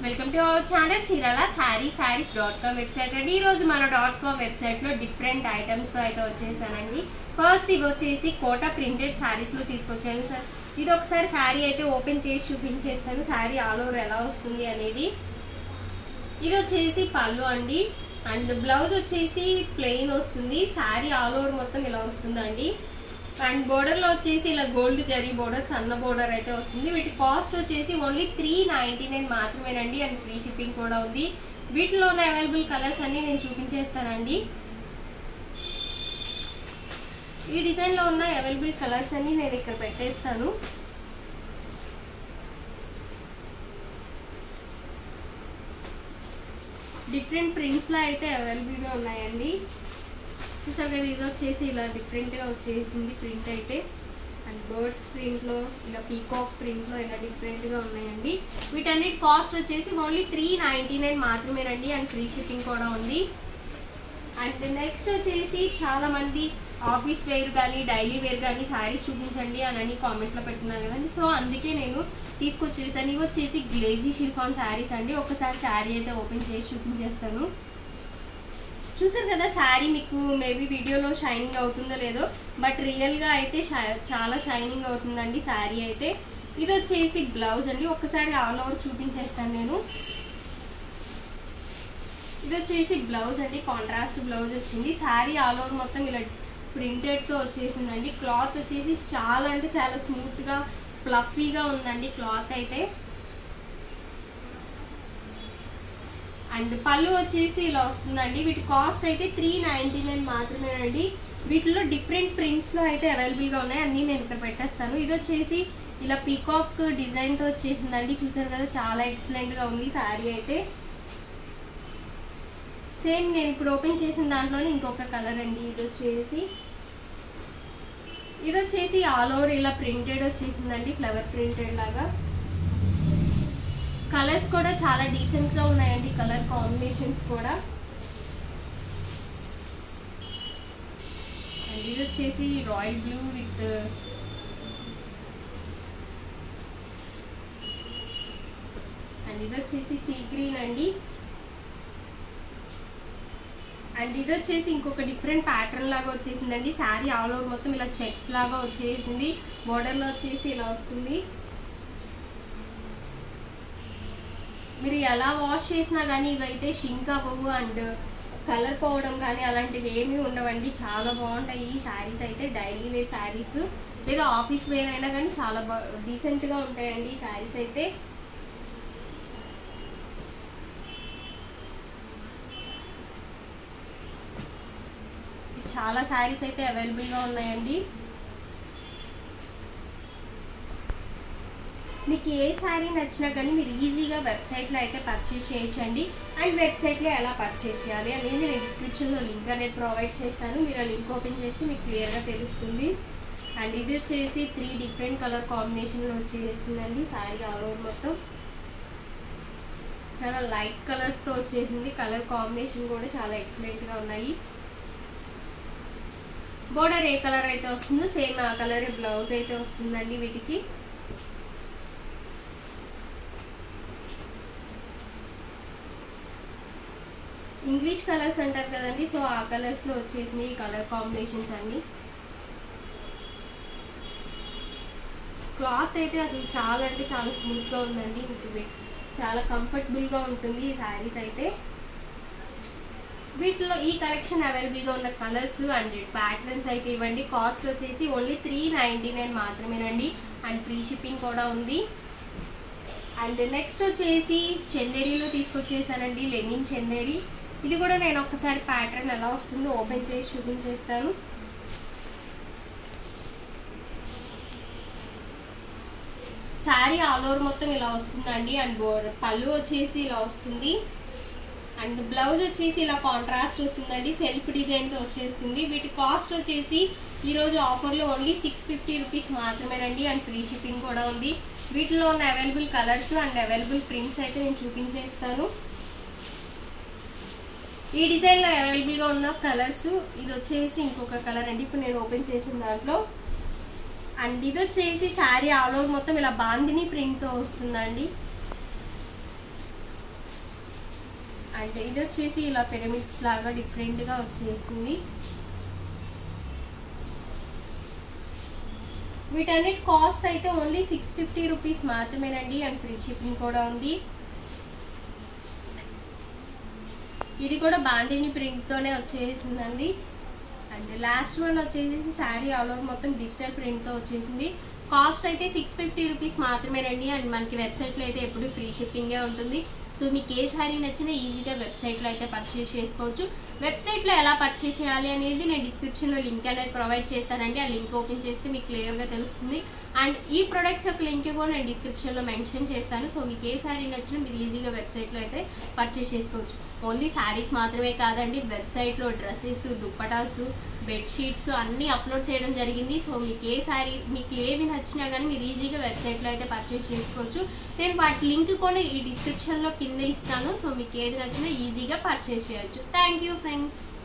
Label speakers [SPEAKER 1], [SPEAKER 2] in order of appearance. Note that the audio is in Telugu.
[SPEAKER 1] welcome to our channel Chirala sari saris dot com website అండి ఈరోజు మన డాట్ కామ్ వెబ్సైట్లో డిఫరెంట్ ఐటమ్స్తో అయితే వచ్చేసానండి ఫస్ట్ ఇవి వచ్చేసి కోటా ప్రింటెడ్ శారీస్లో తీసుకొచ్చాను సార్ ఇది ఒకసారి శారీ అయితే ఓపెన్ చేసి చూపించేస్తాను శారీ ఆల్ ఓవర్ ఎలా వస్తుంది అనేది ఇది వచ్చేసి పళ్ళు అండి అండ్ బ్లౌజ్ వచ్చేసి ప్లెయిన్ వస్తుంది శారీ ఆల్ ఓవర్ మొత్తం ఇలా వస్తుందండి అండ్ బోర్డర్లో వచ్చేసి ఇలా గోల్డ్ జరీ బోర్డర్ సన్న బోర్డర్ అయితే వస్తుంది వీటి కాస్ట్ వచ్చేసి ఓన్లీ త్రీ నైంటీ నైన్ మాత్రమేనండి అండ్ ఫ్రీ షిప్పింగ్ కూడా ఉంది వీటిలో ఉన్న అవైలబుల్ కలర్స్ అన్ని నేను చూపించేస్తానండి ఈ డిజైన్లో ఉన్న అవైలబుల్ కలర్స్ అన్ని నేను ఇక్కడ పెట్టేస్తాను డిఫరెంట్ ప్రింట్స్లో అయితే అవైలబుల్గా ఉన్నాయండి చూసారు కదా ఇది వచ్చేసి ఇలా డిఫరెంట్గా వచ్చేసింది ప్రింట్ అయితే అండ్ బర్డ్స్ ప్రింట్లో ఇలా పీకాక్ ప్రింట్లో ఇలా డిఫరెంట్గా ఉన్నాయండి వీటన్నిటి కాస్ట్ వచ్చేసి ఓన్లీ త్రీ నైంటీ నైన్ మాత్రమేనండి అండ్ ఫ్రీ షిప్పింగ్ కూడా ఉంది అండ్ నెక్స్ట్ వచ్చేసి చాలా మంది ఆఫీస్ వేర్ కానీ డైలీ వేర్ కానీ శారీస్ చూపించండి అని అని కామెంట్లో పెట్టున్నారు కదండి సో అందుకే నేను తీసుకొచ్చేసాను ఇవి వచ్చేసి గ్లేజీ షిఫాన్ శారీస్ అండి ఒకసారి శారీ అయితే ఓపెన్ చేసి చూపించేస్తాను చూసారు కదా శారీ మీకు మేబీ వీడియోలో షైనింగ్ అవుతుందో లేదో బట్ రియల్గా అయితే చాలా షైనింగ్ అవుతుందండి శారీ అయితే ఇది వచ్చేసి బ్లౌజ్ అండి ఒకసారి ఆల్ ఓవర్ చూపించేస్తాను నేను ఇది వచ్చేసి బ్లౌజ్ అండి కాంట్రాస్ట్ బ్లౌజ్ వచ్చింది శారీ ఆల్ ఓవర్ మొత్తం ఇలా ప్రింటెడ్తో వచ్చేసిందండి క్లాత్ వచ్చేసి చాలా అంటే చాలా స్మూత్గా ఫ్లఫీగా ఉందండి క్లాత్ అయితే అండ్ పళ్ళు వచ్చేసి ఇలా వస్తుందండి వీటి కాస్ట్ అయితే త్రీ నైంటీ నైన్ మాత్రమేనండి వీటిలో డిఫరెంట్ ప్రింట్స్లో అయితే అవైలబుల్గా ఉన్నాయి అన్నీ నేను ఇక్కడ పెట్టేస్తాను ఇది వచ్చేసి ఇలా పీకాక్ డిజైన్తో వచ్చేసిందండి చూసారు కదా చాలా ఎక్సలెంట్గా ఉంది శారీ అయితే సేమ్ నేను ఇప్పుడు ఓపెన్ చేసిన దాంట్లోనే ఇంకొక కలర్ అండి ఇది వచ్చేసి ఇది వచ్చేసి ఆల్ ఓవర్ ఇలా ప్రింటెడ్ వచ్చేసిందండి ఫ్లవర్ ప్రింటెడ్ లాగా కలర్స్ కూడా చాలా డీసెంట్గా ఉన్నాయండి కలర్ కాంబినేషన్స్ కూడా అండ్ ఇది వచ్చేసి రాయల్ బ్లూ విత్ అండ్ ఇది వచ్చేసి సీ గ్రీన్ అండి అండ్ ఇది వచ్చేసి ఇంకొక డిఫరెంట్ ప్యాటర్న్ లాగా వచ్చేసిందండి శారీ ఆల్ ఓవర్ మొత్తం ఇలా చెక్స్ లాగా వచ్చేసింది బోర్డర్లో వచ్చేసి ఇలా వస్తుంది మీరు ఎలా వాష్ చేసినా కానీ ఇవైతే షింక్ అవ్వవు అండ్ కలర్ పోవడం కానీ అలాంటివి ఏమీ ఉండవండి చాలా బాగుంటాయి ఈ శారీస్ అయితే డైలీ వేర్ శారీస్ లేదా ఆఫీస్ వేర్ అయినా కానీ చాలా బా డీసెంట్గా ఉంటాయండి ఈ శారీస్ అయితే చాలా శారీస్ అయితే అవైలబుల్గా ఉన్నాయండి మీకు ఏ శారీ నచ్చినా కానీ మీరు ఈజీగా వెబ్సైట్లో అయితే పర్చేస్ చేయొచ్చండి అండ్ వెబ్సైట్లో ఎలా పర్చేస్ చేయాలి అనేది నేను డిస్క్రిప్షన్లో లింక్ అనేది ప్రొవైడ్ చేస్తాను మీరు ఆ లింక్ ఓపెన్ చేస్తే మీకు క్లియర్గా తెలుస్తుంది అండ్ ఇది వచ్చేసి త్రీ డిఫరెంట్ కలర్ కాంబినేషన్లో వచ్చేసిందండి శారీ ఆల్ ఓవర్ మొత్తం చాలా లైట్ కలర్స్తో వచ్చేసింది కలర్ కాంబినేషన్ కూడా చాలా ఎక్సలెంట్గా ఉన్నాయి బోర్డర్ ఏ కలర్ అయితే వస్తుందో సేమ్ ఆ కలర్ బ్లౌజ్ అయితే వస్తుందండి వీటికి ఇంగ్లీష్ కలర్స్ అంటారు కదండి సో ఆ కలర్స్లో వచ్చేసినాయి ఈ కలర్ కాంబినేషన్స్ అన్ని క్లాత్ అయితే అసలు చాలా అంటే చాలా స్మూత్గా ఉందండి మీకు చాలా కంఫర్టబుల్గా ఉంటుంది ఈ శారీస్ అయితే వీటిలో ఈ కలెక్షన్ అవైలబుల్గా ఉన్న కలర్స్ అండ్ ప్యాటర్న్స్ అయితే ఇవ్వండి కాస్ట్ వచ్చేసి ఓన్లీ త్రీ నైంటీ నైన్ మాత్రమేనండి అండ్ ఫ్రీ షిప్పింగ్ కూడా ఉంది అండ్ నెక్స్ట్ వచ్చేసి చందేరీలో తీసుకొచ్చేసానండి లెనిన్ చందేరి ఇది కూడా నేను ఒక్కసారి ప్యాటర్న్ ఎలా వస్తుందో ఓపెన్ చేసి చూపించేస్తాను శారీ ఆల్ ఓవర్ మొత్తం ఇలా వస్తుందండి అండ్ బోర్డర్ పళ్ళు వచ్చేసి ఇలా వస్తుంది అండ్ బ్లౌజ్ వచ్చేసి ఇలా కాంట్రాస్ట్ వస్తుందండి సెల్ఫ్ డిజైన్తో వచ్చేస్తుంది వీటి కాస్ట్ వచ్చేసి ఈరోజు ఆఫర్లో ఓన్లీ సిక్స్ ఫిఫ్టీ రూపీస్ మాత్రమేనండి అండ్ ఫ్రీ షిప్పింగ్ కూడా ఉంది వీటిలో ఉన్న available colours and available prints అయితే నేను చూపించేస్తాను ఈ డిజైన్లో అవైలబుల్గా ఉన్న కలర్స్ ఇది వచ్చేసి ఇంకొక కలర్ అండి ఇప్పుడు నేను ఓపెన్ చేసిన దాంట్లో అండ్ ఇది వచ్చేసి శారీ ఆల్ ఓవర్ మొత్తం ఇలా బాందిని ప్రింట్తో వస్తుందండి అండ్ ఇది వచ్చేసి ఇలా పిరమిడ్స్ లాగా డిఫరెంట్గా వచ్చేసింది వీటన్నిటి కాస్ట్ అయితే ఓన్లీ సిక్స్ ఫిఫ్టీ రూపీస్ మాత్రమేనండి అండ్ ఫ్రీ షిప్పింగ్ కూడా ఉంది ఇది కూడా బాందిని ప్రింట్తోనే వచ్చేసిందండి అండ్ లాస్ట్ వన్ వచ్చేసి శారీ ఆల్ ఓవర్ మొత్తం డిజిటల్ ప్రింట్తో వచ్చేసింది కాస్ట్ అయితే సిక్స్ ఫిఫ్టీ రూపీస్ మాత్రమేనండి అండ్ మనకి వెబ్సైట్లో అయితే ఎప్పుడు ఫ్రీ షిప్పింగే ఉంటుంది సో మీకు ఏ శారీ నచ్చినా ఈజీగా వెబ్సైట్లో అయితే పర్చేస్ చేసుకోవచ్చు వెబ్సైట్లో ఎలా పర్చేస్ చేయాలి అనేది నేను డిస్క్రిప్షన్లో లింక్ అనేది ప్రొవైడ్ చేస్తానండి ఆ లింక్ ఓపెన్ చేస్తే మీకు క్లియర్గా తెలుస్తుంది అండ్ ఈ ప్రొడక్ట్స్ యొక్క లింక్ కూడా నేను డిస్క్రిప్షన్లో మెన్షన్ చేస్తాను సో మీకు ఏ శారీ నచ్చినా మీరు ఈజీగా వెబ్సైట్లో అయితే పర్చేస్ చేసుకోవచ్చు ఓన్లీ శారీస్ మాత్రమే కాదండి వెబ్సైట్లో డ్రెస్సెస్ దుప్పటాస్ బెడ్షీట్స్ అన్నీ అప్లోడ్ చేయడం జరిగింది సో మీకు ఏ శారీ మీకు ఏవి నచ్చినా కానీ మీరు ఈజీగా వెబ్సైట్లో అయితే పర్చేస్ చేసుకోవచ్చు నేను వాటి లింక్ కూడా ఈ డిస్క్రిప్షన్లో కింద ఇస్తాను సో మీకు ఏది నచ్చినా ఈజీగా పర్చేస్ చేయొచ్చు థ్యాంక్ యూ ఫ్రెండ్స్